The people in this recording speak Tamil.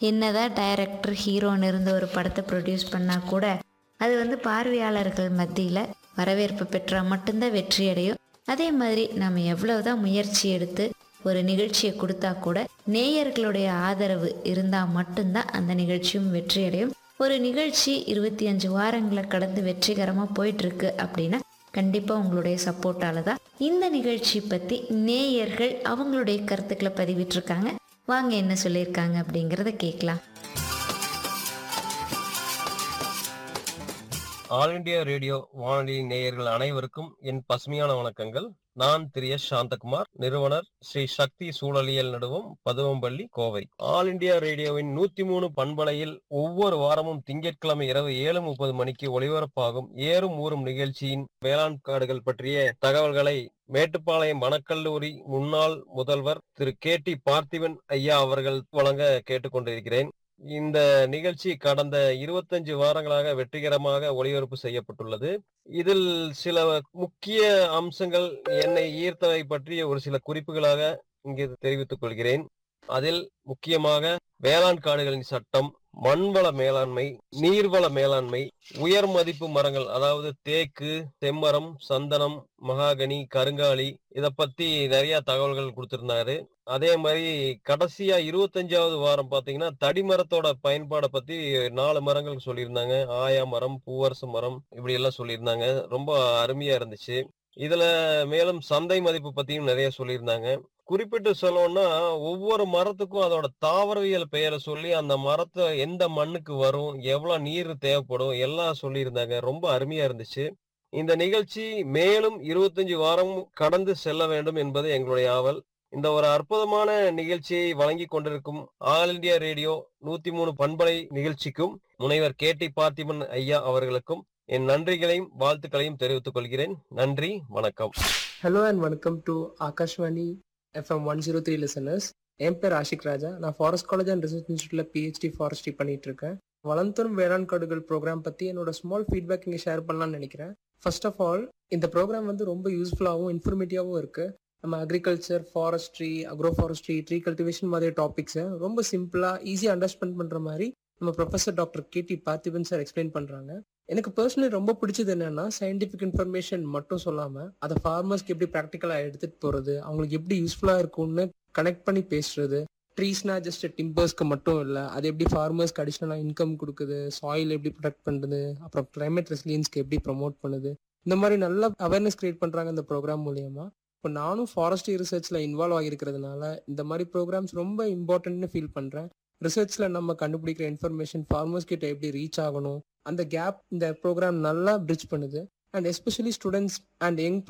என்னதான் டைரக்டர் ஹீரோன்னு இருந்த ஒரு படத்தை ப்ரொடியூஸ் பண்ணால் கூட அது வந்து பார்வையாளர்கள் மத்தியில் வரவேற்பு பெற்றால் மட்டும்தான் வெற்றி அடையும் அதே மாதிரி நம்ம எவ்வளவுதான் முயற்சி எடுத்து ஒரு நிகழ்ச்சியை கொடுத்தா கூட நேயர்களுடைய ஆதரவு இருந்தால் மட்டும்தான் அந்த நிகழ்ச்சியும் வெற்றி அடையும் ஒரு நிகழ்ச்சி இருபத்தி அஞ்சு வாரங்களை கடந்து வெற்றிகரமாக போயிட்டுருக்கு அப்படின்னா கண்டிப்பாக உங்களுடைய சப்போர்ட்டால தான் இந்த நிகழ்ச்சி பற்றி நேயர்கள் அவங்களுடைய கருத்துக்களை பதிவிட்டிருக்காங்க வாங்க என்ன சொல்லியிருக்காங்க அப்படிங்கிறத கேட்கலாம் ஆல் இண்டியா ரேடியோ வானொலி நேயர்கள் அனைவருக்கும் என் பசுமையான வணக்கங்கள் நான் திரு எஸ் சாந்தகுமார் நிறுவனர் ஸ்ரீ சக்தி சூழலியல் நடுவம் பதுவம்பள்ளி கோவை ஆல் இண்டியா ரேடியோவின் நூத்தி மூணு பண்பலையில் ஒவ்வொரு வாரமும் திங்கட்கிழமை இரவு ஏழு முப்பது மணிக்கு ஒளிபரப்பாகும் ஏறும் ஊறும் நிகழ்ச்சியின் வேளாண் காடுகள் பற்றிய தகவல்களை மேட்டுப்பாளையம் வனக்கல்லூரி முன்னாள் முதல்வர் திரு கே டி பார்த்திபன் ஐயா அவர்கள் வழங்க கேட்டுக்கொண்டிருக்கிறேன் இந்த நிகழ்ச்சி கடந்த இருபத்தஞ்சு வாரங்களாக வெற்றிகரமாக ஒளிபரப்பு செய்யப்பட்டுள்ளது இதில் சில முக்கிய அம்சங்கள் என்னை ஈர்த்தவை பற்றிய ஒரு சில குறிப்புகளாக இங்கு தெரிவித்துக் கொள்கிறேன் அதில் முக்கியமாக வேளாண் காடுகளின் சட்டம் மண்வள மேலாண்மை நீர்வள மேலாண்மை உயர் மதிப்பு மரங்கள் அதாவது தேக்கு செம்மரம் சந்தனம் மகாகனி கருங்காலி இத பத்தி நிறைய தகவல்கள் கொடுத்திருந்தாரு அதே மாதிரி கடைசியா இருபத்தஞ்சாவது வாரம் பாத்தீங்கன்னா தடி மரத்தோட பயன்பாடை பத்தி நாலு மரங்கள் சொல்லியிருந்தாங்க ஆயா மரம் பூவரசு மரம் இப்படி எல்லாம் சொல்லியிருந்தாங்க ரொம்ப அருமையா இருந்துச்சு இதுல மேலும் சந்தை மதிப்பு பத்தியும் நிறைய சொல்லியிருந்தாங்க குறிப்பிட்டு சொல்லணும்னா ஒவ்வொரு மரத்துக்கும் அதோட தாவரவியல் பெயரை சொல்லி அந்த மரத்தை எந்த மண்ணுக்கு வரும் எவ்வளவு நீர் தேவைப்படும் எல்லாம் சொல்லியிருந்தாங்க ரொம்ப அருமையா இருந்துச்சு இந்த நிகழ்ச்சி மேலும் இருபத்தஞ்சு வாரம் கடந்து செல்ல வேண்டும் என்பது எங்களுடைய ஆவல் இந்த ஒரு அற்புதமான நிகழ்ச்சியை வழங்கி கொண்டிருக்கும் ஆல் இண்டியா ரேடியோ நூத்தி மூணு பண்பலை நிகழ்ச்சிக்கும் முனைவர் கே டி பார்த்திபன் ஐயா அவர்களுக்கும் என் நன்றிகளையும் வாழ்த்துக்களையும் தெரிவித்துக் கொள்கிறேன் நன்றி வணக்கம் hello and welcome to Akashvani FM one zero three listeners என் பேர் ஆஷிக் ராஜா நான் ஃபாரஸ்ட் காலேஜ் அண்ட் ரிசர்ச் இன்ஸ்டியூட்ல பிஹெச்டி ஃபாரஸ்ட்ரி பண்ணிட்டு இருக்கேன் வளர்ந்தரும் வேளாண் காடுகள் ப்ரோக்ராம் பற்றி என்னோட ஸ்மால் ஃபீட்பேக் இங்கே ஷேர் பண்ணலாம்னு நினைக்கிறேன் ஃபர்ஸ்ட் ஆஃப் ஆல் இந்த ப்ரோக்ராம் வந்து ரொம்ப யூஸ்ஃபுல்லாகவும் இன்ஃபர்மேட்டிவாகவும் இருக்கு நம்ம agriculture forestry agro forestry tree cultivation மாதிரி டாபிக்ஸை ரொம்ப சிம்பிளாக ஈஸியாக அண்டர்ஸ்டாண்ட் பண்ணுற மாதிரி நம்ம professor doctor K D Parthiban sir explain பண்ணுறாங்க எனக்கு பர்சனலி ரொம்ப பிடிச்சது என்னன்னா சயின்டிஃபிக் இன்ஃபர்மேஷன் மட்டும் சொல்லாம அதை ஃபார்மர்ஸ்க்கு எப்படி ப்ராக்டிக்கலா எடுத்துட்டு போறது அவங்களுக்கு எப்படி யூஸ்ஃபுல்லா இருக்கும்னு கனெக்ட் பண்ணி பேசுறது ட்ரீஸ்னா ஜஸ்ட் டிம்பர்ஸ்க்கு மட்டும் இல்ல அது எப்படி ஃபார்மர்ஸ்க்கு அடிஷ்னலா இன்கம் கொடுக்குது சாயில் எப்படி ப்ரொடெக்ட் பண்ணுது அப்புறம் கிளைமேட் ரெசிலியன்ஸ்க்கு எப்படி ப்ரமோட் பண்ணுது இந்த மாதிரி நல்ல அவேர்னஸ் கிரியேட் பண்றாங்க இந்த ப்ரோக்ராம் மூலியமா இப்போ நானும் ஃபாரஸ்ட்ரி ரிசர்ச்ல இன்வால்வ் ஆகிருக்கிறதுனால இந்த மாதிரி ப்ரோக்ராம்ஸ் ரொம்ப இம்பார்ட்டன்ட்னு ஃபீல் பண்றேன் ரிசர்ச்ல நம்ம கண்டுபிடிக்கிற இன்ஃபர்மேஷன் ஃபார்மர்ஸ் கிட்ட எப்படி ரீச் ஆகணும் அந்த கேப் இந்த ப்ரோக்ராம் நல்லா பிரிட்ஜ் பண்ணுது and especially students and young